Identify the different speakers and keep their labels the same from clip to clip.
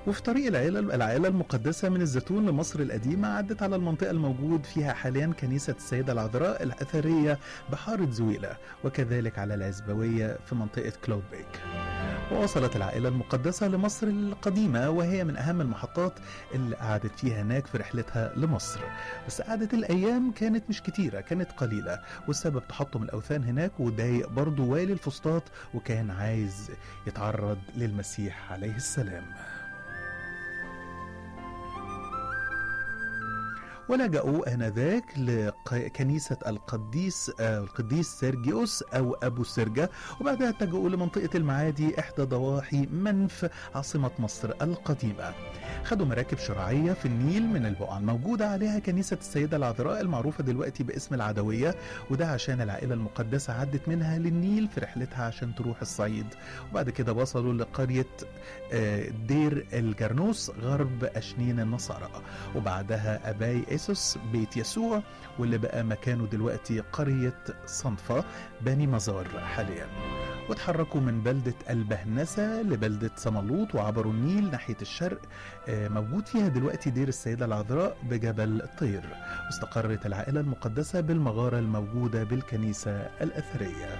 Speaker 1: وفي طريق العائلة العائلة المقدسة من الزيتون لمصر القديمة عدت على المنطقة الموجود فيها حاليا كنيسة السيدة العذراء الأثرية بحارة زويلة وكذلك على العزبوية في منطقة كلود بيك ووصلت العائلة المقدسة لمصر القديمة وهي من أهم المحطات اللي قعدت فيها هناك في رحلتها لمصر بس قعدت الأيام كانت مش كتيرة كانت قليلة والسبب تحطم الأوثان هناك وضايق برضه والي الفسطاط وكان عايز يتعرض للمسيح عليه السلام ولجأوا آنذاك لكنيسة القديس آه، القديس سيرجيوس أو أبو سرجة وبعدها اتجهوا لمنطقة المعادي إحدى ضواحي منف عاصمة مصر القديمة خدوا مراكب شراعية في النيل من البقعة الموجودة عليها كنيسة السيدة العذراء المعروفة دلوقتي باسم العدوية وده عشان العائلة المقدسة عدت منها للنيل في رحلتها عشان تروح الصعيد وبعد كده وصلوا لقرية آه، دير الجرنوس غرب أشنين النصارى وبعدها أباي إيسوس بيت يسوع واللي بقى مكانه دلوقتي قرية صنفة بني مزار حاليا وتحركوا من بلدة البهنسة لبلدة سملوط وعبروا النيل ناحية الشرق آه، موجود فيها دلوقتي دير السيدة العذراء بجبل طير واستقرت العائلة المقدسة بالمغارة الموجودة بالكنيسة الأثرية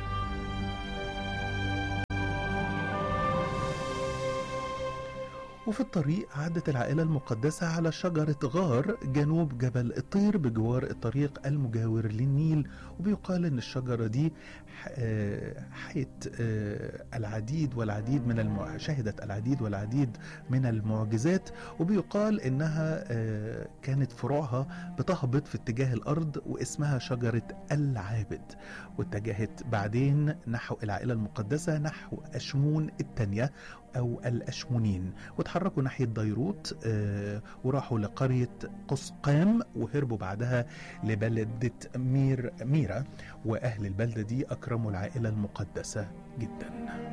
Speaker 1: وفي الطريق عدت العائلة المقدسة على شجرة غار جنوب جبل الطير بجوار الطريق المجاور للنيل وبيقال ان الشجرة دي ح- آه، حيت آه، العديد والعديد من الم... شهدت العديد والعديد من المعجزات وبيقال انها آه، كانت فروعها بتهبط في اتجاه الارض واسمها شجرة العابد واتجهت بعدين نحو العائلة المقدسة نحو أشمون الثانية أو الأشمونين وتحركوا ناحية ديروت آه، وراحوا لقرية قسقام وهربوا بعدها لبلدة مير ميرا وأهل البلدة دي أكرموا العائلة المقدسة جدا